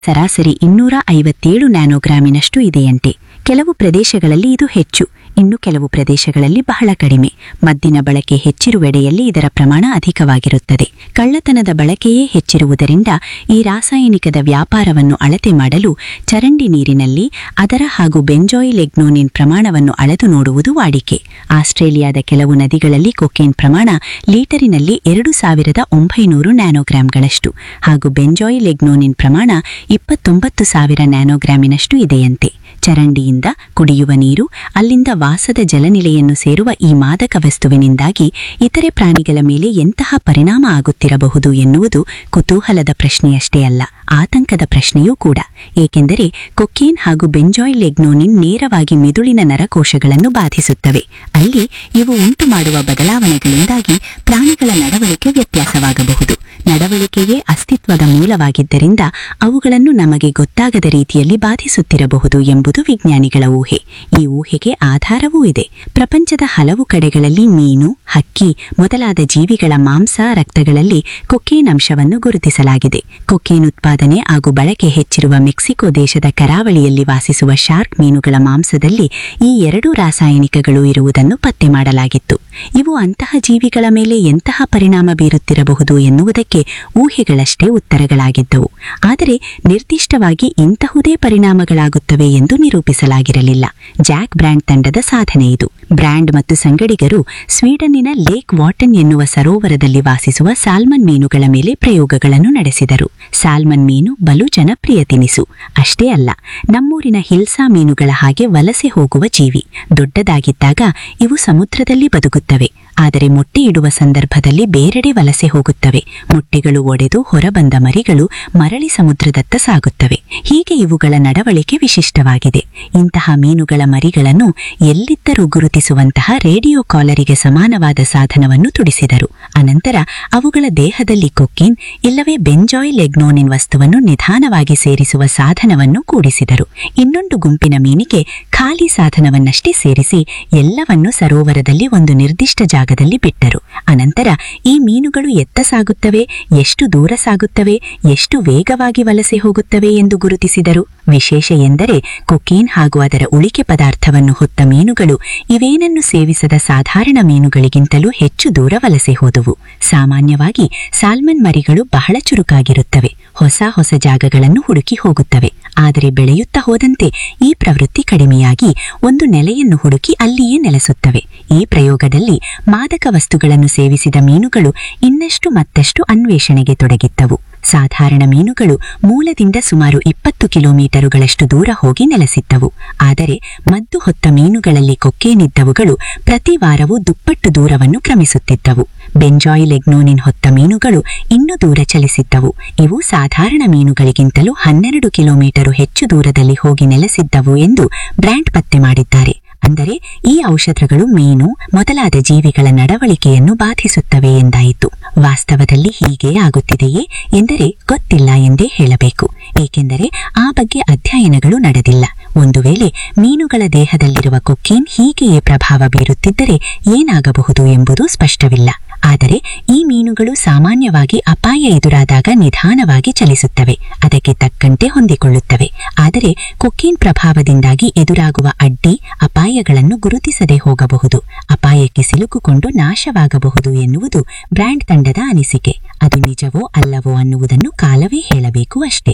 ಸರಾಸರಿ ಇನ್ನೂರ ಐವತ್ತೇಳು ನ್ಯಾನೋಗ್ರಾಮಿನಷ್ಟು ಇದೆಯಂತೆ ಕೆಲವು ಪ್ರದೇಶಗಳಲ್ಲಿ ಇದು ಹೆಚ್ಚು ಇನ್ನು ಕೆಲವು ಪ್ರದೇಶಗಳಲ್ಲಿ ಬಹಳ ಕಡಿಮೆ ಮದ್ದಿನ ಬಳಕೆ ಹೆಚ್ಚಿರುವೆಡೆಯಲ್ಲಿ ಇದರ ಪ್ರಮಾಣ ಅಧಿಕವಾಗಿರುತ್ತದೆ ಕಳ್ಳತನದ ಬಳಕೆಯೇ ಹೆಚ್ಚಿರುವುದರಿಂದ ಈ ರಾಸಾಯನಿಕದ ವ್ಯಾಪಾರವನ್ನು ಅಳತೆ ಮಾಡಲು ಚರಂಡಿ ನೀರಿನಲ್ಲಿ ಅದರ ಹಾಗೂ ಬೆಂಜಾಯಿಲ್ ಎಗ್ನೋನಿನ್ ಪ್ರಮಾಣವನ್ನು ಅಳೆದು ನೋಡುವುದು ವಾಡಿಕೆ ಆಸ್ಟ್ರೇಲಿಯಾದ ಕೆಲವು ನದಿಗಳಲ್ಲಿ ಕೊಕೇನ್ ಪ್ರಮಾಣ ಲೀಟರಿನಲ್ಲಿ ಎರಡು ಸಾವಿರದ ಒಂಬೈನೂರು ನ್ಯಾನೋಗ್ರಾಂಗಳಷ್ಟು ಹಾಗೂ ಬೆಂಜಾಯಿಲ್ ಎಗ್ನೋನಿನ್ ಪ್ರಮಾಣ ಇಪ್ಪತ್ತೊಂಬತ್ತು ಸಾವಿರ ನ್ಯಾನೋಗ್ರಾಮಿನಷ್ಟು ಇದೆಯಂತೆ ಚರಂಡಿಯಿಂದ ಕುಡಿಯುವ ನೀರು ಅಲ್ಲಿಂದ ವಾಸದ ಜಲನಿಲೆಯನ್ನು ಸೇರುವ ಈ ಮಾದಕ ವಸ್ತುವಿನಿಂದಾಗಿ ಇತರೆ ಪ್ರಾಣಿಗಳ ಮೇಲೆ ಎಂತಹ ಪರಿಣಾಮ ಆಗುತ್ತಿರಬಹುದು ಎನ್ನುವುದು ಕುತೂಹಲದ ಪ್ರಶ್ನೆಯಷ್ಟೇ ಅಲ್ಲ ಆತಂಕದ ಪ್ರಶ್ನೆಯೂ ಕೂಡ ಏಕೆಂದರೆ ಕೊಕೇನ್ ಹಾಗೂ ಬೆಂಜಾಯಿಲ್ ಎಗ್ನೋನಿನ್ ನೇರವಾಗಿ ಮಿದುಳಿನ ನರಕೋಶಗಳನ್ನು ಬಾಧಿಸುತ್ತವೆ ಅಲ್ಲಿ ಇವು ಉಂಟು ಮಾಡುವ ಬದಲಾವಣೆಗಳಿಂದಾಗಿ ಪ್ರಾಣಿಗಳ ನಡವಳಿಕೆ ವ್ಯತ್ಯಾಸವಾಗಬಹುದು ನಡವಳಿಕೆಯೇ ಅಸ್ತಿತ್ವದ ಮೂಲವಾಗಿದ್ದರಿಂದ ಅವುಗಳನ್ನು ನಮಗೆ ಗೊತ್ತಾಗದ ರೀತಿಯಲ್ಲಿ ಬಾಧಿಸುತ್ತಿರಬಹುದು ಎಂಬುದು ವಿಜ್ಞಾನಿಗಳ ಊಹೆ ಈ ಊಹೆಗೆ ಆಧಾರವೂ ಇದೆ ಪ್ರಪಂಚದ ಹಲವು ಕಡೆಗಳಲ್ಲಿ ಮೀನು ಹಕ್ಕಿ ಮೊದಲಾದ ಜೀವಿಗಳ ಮಾಂಸ ರಕ್ತಗಳಲ್ಲಿ ಕೊಕೇನ್ ಅಂಶವನ್ನು ಗುರುತಿಸಲಾಗಿದೆ ಕೊಕೇನ್ ಉತ್ಪಾದನೆ ಹಾಗೂ ಬಳಕೆ ಹೆಚ್ಚಿರುವ ಮೆಕ್ಸಿಕೋ ದೇಶದ ಕರಾವಳಿಯಲ್ಲಿ ವಾಸಿಸುವ ಶಾರ್ಕ್ ಮೀನುಗಳ ಮಾಂಸದಲ್ಲಿ ಈ ಎರಡೂ ರಾಸಾಯನಿಕಗಳು ಇರುವುದನ್ನು ಪತ್ತೆ ಮಾಡಲಾಗಿತ್ತು ಇವು ಅಂತಹ ಜೀವಿಗಳ ಮೇಲೆ ಎಂತಹ ಪರಿಣಾಮ ಬೀರುತ್ತಿರಬಹುದು ಎನ್ನುವುದಕ್ಕೆ ಊಹೆಗಳಷ್ಟೇ ಉತ್ತರಗಳಾಗಿದ್ದವು ಆದರೆ ನಿರ್ದಿಷ್ಟವಾಗಿ ಇಂತಹುದೇ ಪರಿಣಾಮಗಳಾಗುತ್ತವೆ ಎಂದು ನಿರೂಪಿಸಲಾಗಿರಲಿಲ್ಲ ಜಾಕ್ ಬ್ರ್ಯಾಂಡ್ ತಂಡದ ಸಾಧನೆ ಇದು ಬ್ರ್ಯಾಂಡ್ ಮತ್ತು ಸಂಗಡಿಗರು ಸ್ವೀಡನ್ನಿನ ಲೇಕ್ ವಾಟನ್ ಎನ್ನುವ ಸರೋವರದಲ್ಲಿ ವಾಸಿಸುವ ಸಾಲ್ಮನ್ ಮೀನುಗಳ ಮೇಲೆ ಪ್ರಯೋಗಗಳನ್ನು ನಡೆಸಿದರು ಸಾಲ್ಮನ್ ಮೀನು ಬಲು ಜನಪ್ರಿಯ ತಿನಿಸು ಅಷ್ಟೇ ಅಲ್ಲ ನಮ್ಮೂರಿನ ಹಿಲ್ಸಾ ಮೀನುಗಳ ಹಾಗೆ ವಲಸೆ ಹೋಗುವ ಜೀವಿ ದೊಡ್ಡದಾಗಿದ್ದಾಗ ಇವು ಸಮುದ್ರದಲ್ಲಿ ಬದುಕುತ್ತವೆ ಆದರೆ ಮೊಟ್ಟೆ ಇಡುವ ಸಂದರ್ಭದಲ್ಲಿ ಬೇರೆಡೆ ವಲಸೆ ಹೋಗುತ್ತವೆ ಮೊಟ್ಟೆಗಳು ಒಡೆದು ಹೊರಬಂದ ಮರಿಗಳು ಮರಳಿ ಸಮುದ್ರದತ್ತ ಸಾಗುತ್ತವೆ ಹೀಗೆ ಇವುಗಳ ನಡವಳಿಕೆ ವಿಶಿಷ್ಟವಾಗಿದೆ ಇಂತಹ ಮೀನುಗಳ ಮರಿಗಳನ್ನು ಎಲ್ಲಿದ್ದರೂ ಗುರುತಿಸುವಂತಹ ರೇಡಿಯೋ ಕಾಲರಿಗೆ ಸಮಾನವಾದ ಸಾಧನವನ್ನು ತುಡಿಸಿದರು ಅನಂತರ ಅವುಗಳ ದೇಹದಲ್ಲಿ ಕೊಕ್ಕಿನ್ ಇಲ್ಲವೇ ಬೆಂಜಾಯಿಲ್ ಎಗ್ನೋನಿನ್ ವಸ್ತುವನ್ನು ನಿಧಾನವಾಗಿ ಸೇರಿಸುವ ಸಾಧನವನ್ನು ಕೂಡಿಸಿದರು ಇನ್ನೊಂದು ಗುಂಪಿನ ಮೀನಿಗೆ ಖಾಲಿ ಸಾಧನವನ್ನಷ್ಟೇ ಸೇರಿಸಿ ಎಲ್ಲವನ್ನು ಸರೋವರದಲ್ಲಿ ಒಂದು ನಿರ್ದಿಷ್ಟ ಜಾಗದಲ್ಲಿ ಬಿಟ್ಟರು ಅನಂತರ ಈ ಮೀನುಗಳು ಎತ್ತ ಸಾಗುತ್ತವೆ ಎಷ್ಟು ದೂರ ಸಾಗುತ್ತವೆ ಎಷ್ಟು ವೇಗವಾಗಿ ವಲಸೆ ಹೋಗುತ್ತವೆ ಎಂದು ಗುರುತಿಸಿದರು ವಿಶೇಷ ಎಂದರೆ ಕೊಕೇನ್ ಹಾಗೂ ಅದರ ಉಳಿಕೆ ಪದಾರ್ಥವನ್ನು ಹೊತ್ತ ಮೀನುಗಳು ಇವೇನನ್ನು ಸೇವಿಸದ ಸಾಧಾರಣ ಮೀನುಗಳಿಗಿಂತಲೂ ಹೆಚ್ಚು ದೂರ ವಲಸೆ ಹೋದವು ಸಾಮಾನ್ಯವಾಗಿ ಸಾಲ್ಮನ್ ಮರಿಗಳು ಬಹಳ ಚುರುಕಾಗಿರುತ್ತವೆ ಹೊಸ ಹೊಸ ಜಾಗಗಳನ್ನು ಹುಡುಕಿ ಹೋಗುತ್ತವೆ ಆದರೆ ಬೆಳೆಯುತ್ತಾ ಹೋದಂತೆ ಈ ಪ್ರವೃತ್ತಿ ಕಡಿಮೆಯಾಗಿ ಒಂದು ನೆಲೆಯನ್ನು ಹುಡುಕಿ ಅಲ್ಲಿಯೇ ನೆಲೆಸುತ್ತವೆ ಈ ಪ್ರಯೋಗದಲ್ಲಿ ಮಾದಕ ವಸ್ತುಗಳನ್ನು ಸೇವಿಸಿದ ಮೀನುಗಳು ಇನ್ನಷ್ಟು ಮತ್ತಷ್ಟು ಅನ್ವೇಷಣೆಗೆ ತೊಡಗಿದ್ದವು ಸಾಧಾರಣ ಮೀನುಗಳು ಮೂಲದಿಂದ ಸುಮಾರು ಇಪ್ಪತ್ತು ಕಿಲೋಮೀಟರುಗಳಷ್ಟು ದೂರ ಹೋಗಿ ನೆಲೆಸಿದ್ದವು ಆದರೆ ಮದ್ದು ಹೊತ್ತ ಮೀನುಗಳಲ್ಲಿ ಕೊಕ್ಕೇನಿದ್ದವುಗಳು ಪ್ರತಿ ವಾರವೂ ದುಪ್ಪಟ್ಟು ದೂರವನ್ನು ಕ್ರಮಿಸುತ್ತಿದ್ದವು ಬೆಂಜಾಯಿಲ್ ಎಗ್ನೋನಿನ್ ಹೊತ್ತ ಮೀನುಗಳು ಇನ್ನೂ ದೂರ ಚಲಿಸಿದ್ದವು ಇವು ಸಾಧಾರಣ ಮೀನುಗಳಿಗಿಂತಲೂ ಹನ್ನೆರಡು ಕಿಲೋಮೀಟರು ಹೆಚ್ಚು ದೂರದಲ್ಲಿ ಹೋಗಿ ನೆಲೆಸಿದ್ದವು ಎಂದು ಬ್ರ್ಯಾಂಡ್ ಪತ್ತೆ ಮಾಡಿದ್ದಾರೆ ಅಂದರೆ ಈ ಔಷಧಗಳು ಮೀನು ಮೊದಲಾದ ಜೀವಿಗಳ ನಡವಳಿಕೆಯನ್ನು ಬಾಧಿಸುತ್ತವೆ ಎಂದಾಯಿತು ವಾಸ್ತವದಲ್ಲಿ ಹೀಗೆ ಆಗುತ್ತಿದೆಯೇ ಎಂದರೆ ಗೊತ್ತಿಲ್ಲ ಎಂದೇ ಹೇಳಬೇಕು ಏಕೆಂದರೆ ಆ ಬಗ್ಗೆ ಅಧ್ಯಯನಗಳು ನಡೆದಿಲ್ಲ ಒಂದು ವೇಳೆ ಮೀನುಗಳ ದೇಹದಲ್ಲಿರುವ ಕೊಕ್ಕೇನ್ ಹೀಗೆಯೇ ಪ್ರಭಾವ ಬೀರುತ್ತಿದ್ದರೆ ಏನಾಗಬಹುದು ಎಂಬುದು ಸ್ಪಷ್ಟವಿಲ್ಲ ಆದರೆ ಈ ಮೀನುಗಳು ಸಾಮಾನ್ಯವಾಗಿ ಅಪಾಯ ಎದುರಾದಾಗ ನಿಧಾನವಾಗಿ ಚಲಿಸುತ್ತವೆ ಅದಕ್ಕೆ ತಕ್ಕಂತೆ ಹೊಂದಿಕೊಳ್ಳುತ್ತವೆ ಆದರೆ ಕೊಕ್ಕೇನ್ ಪ್ರಭಾವದಿಂದಾಗಿ ಎದುರಾಗುವ ಅಡ್ಡಿ ಅಪಾಯಗಳನ್ನು ಗುರುತಿಸದೆ ಹೋಗಬಹುದು ಅಪಾಯಕ್ಕೆ ಸಿಲುಕುಕೊಂಡು ನಾಶವಾಗಬಹುದು ಎನ್ನುವುದು ಬ್ರ್ಯಾಂಡ್ ತಂಡದ ಅನಿಸಿಕೆ ಅದು ನಿಜವೋ ಅಲ್ಲವೋ ಅನ್ನುವುದನ್ನು ಕಾಲವೇ ಹೇಳಬೇಕು ಅಷ್ಟೇ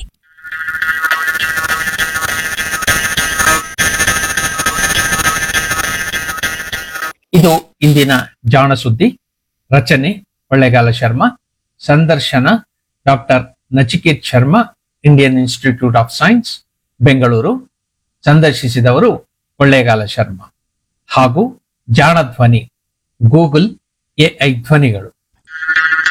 ಇದು ಇಂದಿನ ಜಾಣ ಸುದ್ದಿ ರಚನೆ ಕೊಳ್ಳೇಗಾಲ ಶರ್ಮಾ ಸಂದರ್ಶನ doctor Nachiket Sharma Indian Institute of Science Bengaluru ಸಂದರ್ಶಿಸಿದವರು ಕೊಳ್ಳೇಗಾಲ ಶರ್ಮಾ ಹಾಗೂ ಜಾಣ ಧ್ವನಿ ಗೂಗಲ್ ಎಐ ಧ್ವನಿಗಳು